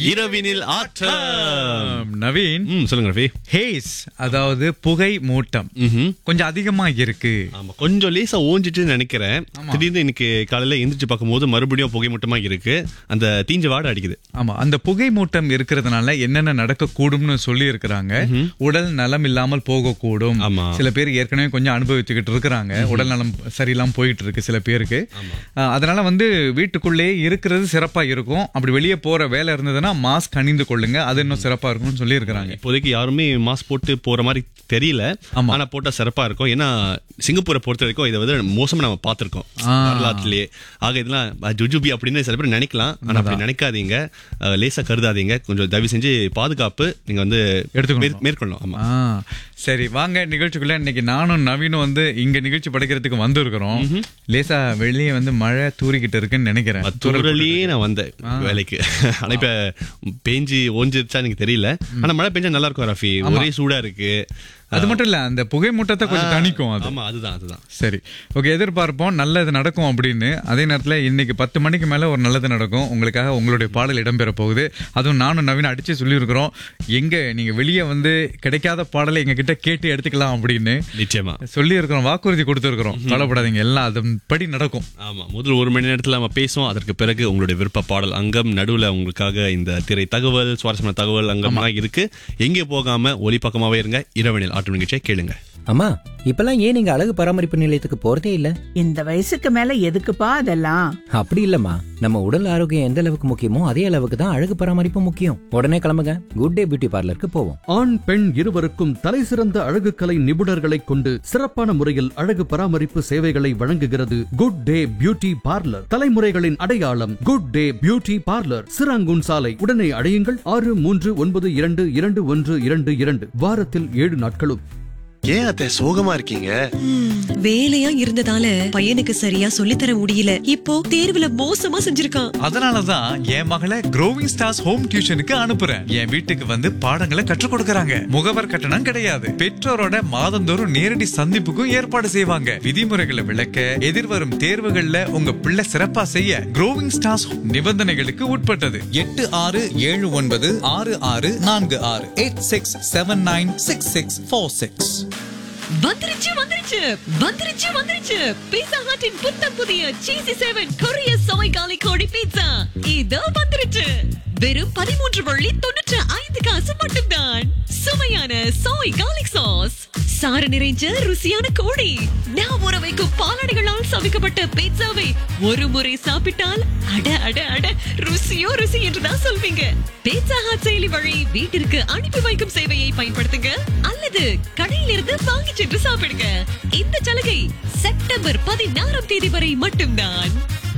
இரவினில் ஆட்டம் நவீன் ம் சொல்லுங்க ரஃபி ஹேஸ் அதாவது புகை மூட்டம் ம்ஹும். கொஞ்சம் அதிகமா இருக்கு ஆமா கொஞ்சம் லேசா ஓஞ்சிட்டு நினைக்கிறேன் திடீர்னு இன்னைக்கு காலையில எந்திரிச்சு பார்க்கும்போது மறுபடியும் புகை மூட்டமா இருக்கு அந்த தீஞ்ச வாடை அடிக்குது ஆமா அந்த புகை மூட்டம் இருக்கிறதுனால என்னென்ன நடக்க கூடும்னு சொல்லி இருக்கிறாங்க உடல் நலம் இல்லாமல் போகக்கூடும் ஆமா. சில பேர் ஏற்கனவே கொஞ்சம் அனுபவிச்சுக்கிட்டு இருக்கிறாங்க உடல் நலம் சரியில்லாம போயிட்டு இருக்கு சில பேருக்கு அஹ், அதனால வந்து வீட்டுக்குள்ளேயே இருக்கிறது சிறப்பா இருக்கும் அப்படி வெளியே போற வேலை இருந்ததுன்னா மாஸ்க் அணிந்து கொள்ளுங்க அது இன்னும் சிறப்பா இருக்கும்னு சொல்லி இருக்கிறாங்க இப்போதைக்கு யாருமே மாஸ்க் போட்டு போற மாதிரி தெரியல ஆமா. ஆனா போட்டா சிறப்பா இருக்கும் ஏன்னா சிங்கப்பூரை பொறுத்த வரைக்கும் இதை வந்து மோசமா நம்ம பார்த்திருக்கோம் ஆ. வரலாற்றுலயே ஆக இதெல்லாம் அஹ், ஜுஜுபி அப்படின்னு சில பேர் நினைக்கலாம் ஆனா அப்படி நினைக்காதீங்க அஹ், லேசா கருதாதீங்க கொஞ்சம் தயவு செஞ்சு பாதுகாப்பு நீங்க வந்து எடுத்துக்கணும். மேற்- மேற்கொள்ளணும் ஆமா ஆ, சரி வாங்க நிகழ்ச்சிக்குள்ள இன்னைக்கு நானும் நவீனும் வந்து இங்க நிகழ்ச்சி படைக்கிறதுக்கு வந்திருக்கிறோம் லேசா வெளியே வந்து மழை தூறிக்கிட்டு இருக்குன்னு நினைக்கிறேன் தூரலியே நான் வந்தேன் வேலைக்கு ஆனா இப்ப பேஞ்சு ஓஞ்சிருச்சா எனக்கு தெரியல ஆனா மழை பெஞ்சா நல்லா இருக்கும் ரஃபி ஒரே சூடா இருக்கு அது மட்டும் இல்ல அந்த புகை மூட்டத்தை கொஞ்சம் தணிக்கும் அது ஆமா அதுதான் அதுதான் சரி ஓகே எதிர்பார்ப்போம் நல்லது நடக்கும் அப்படின்னு அதே நேரத்துல இன்னைக்கு பத்து மணிக்கு மேல ஒரு நல்லது நடக்கும் உங்களுக்காக உங்களுடைய பாடல் இடம்பெற போகுது அதுவும் நானும் நவீன் அடிச்சு சொல்லியிருக்கிறோம் எங்க நீங்க வெளியே வந்து கிடைக்காத பாடலை எங்க கிட்ட கேட்டு எடுத்துக்கலாம் அப்படின்னு நிச்சயமா சொல்லி இருக்கிறோம் வாக்குறுதி கொடுத்துருக்கிறோம் கவலைப்படாதீங்க எல்லாம் அதன்படி நடக்கும் ஆமா முதல் ஒரு மணி நேரத்துல நம்ம பேசுவோம் அதற்கு பிறகு உங்களுடைய விருப்ப பாடல் அங்கம் நடுவுல உங்களுக்காக இந்த திரை தகவல் சுவாரஸ்யமான தகவல் அங்கம்லாம் இருக்கு எங்கே போகாம ஒலி பக்கமாவே இருங்க இரவனில் ஆட்டம் நிகழ்ச்சியை கேளுங்க அம்மா இப்பெல்லாம் ஏன் நீங்க அழகு பராமரிப்பு நிலையத்துக்கு போறதே இல்ல இந்த வயசுக்கு மேல எதுக்குப்பா அதெல்லாம் அப்படி இல்லம்மா நம்ம உடல் ஆரோக்கியம் எந்த அளவுக்கு முக்கியமோ அதே அளவுக்கு தான் அழகு பராமரிப்பு முக்கியம் உடனே கிளம்புங்க குட் டே பியூட்டி பார்லருக்கு போவோம் ஆண் பெண் இருவருக்கும் தலைசிறந்த அழகுக்கலை நிபுணர்களைக் கொண்டு சிறப்பான முறையில் அழகு பராமரிப்பு சேவைகளை வழங்குகிறது குட் டே பியூட்டி பார்லர் தலைமுறைகளின் அடையாளம் good day beauty parlour Serangoon சாலை உடனே அடையுங்கள் ஆறு மூன்று ஒன்பது இரண்டு இரண்டு ஒன்று இரண்டு இரண்டு வாரத்தில் ஏழு நாட்களும் ஏன் அத்தை சோகமா இருக்கீங்க வேலையா இருந்ததால பையனுக்கு சரியா சொல்லித்தர முடியல இப்போ தேர்வுல மோசமா செஞ்சிருக்கான் அதனாலதான் என் மகளை க்ரோவிங் ஸ்டார்ஸ் ஹோம் டியூஷனுக்கு அனுப்புறேன் என் வீட்டுக்கு வந்து பாடங்களை கற்றுக் கொடுக்கறாங்க முகவர் கட்டணம் கிடையாது பெற்றோரோட மாதந்தோறும் நேரடி சந்திப்புக்கும் ஏற்பாடு செய்வாங்க விதிமுறைகளை விளக்க எதிர்வரும் தேர்வுகள்ல உங்க பிள்ளை சிறப்பா செய்ய க்ரோவிங் ஸ்டார்ஸ் நிபந்தனைகளுக்கு உட்பட்டது எட்டு ஆறு ஏழு ஒன்பது ஆறு ஆறு நான்கு ஆறு eight six seven nine six six four six வந்துருச்சு வந்துருச்சு வந்துருச்சு வந்துருச்சு பீட்சா ஹட்டின் புத்தம் புதிய சீசி செவன் கொரிய சமைக்காலி கோழி பீட்சா இதோ வந்துருச்சு வெறும் பதிமூன்று வள்ளி தொண்ணூற்று ஐந்து காசு மட்டும்தான் சுவையான சோய் கார்லிக் சாஸ் சாறு நிறைஞ்ச ருசியான கோழி நான் ஊற வைக்கும் பாலாடைகளால் சமைக்கப்பட்ட பீட்சாவை ஒரு முறை சாப்பிட்டால் அட அட அட ருசியோ ருசி என்றுதான் சொல்வீங்க பீட்சா ஹாட் செயலி வழி வீட்டிற்கு அனுப்பி வைக்கும் சேவையை பயன்படுத்துங்க அல்லது கடையிலிருந்து வாங்கி சென்று சாப்பிடுங்க இந்த சலுகை செப்டம்பர் பதினாறாம் தேதி வரை மட்டும்தான்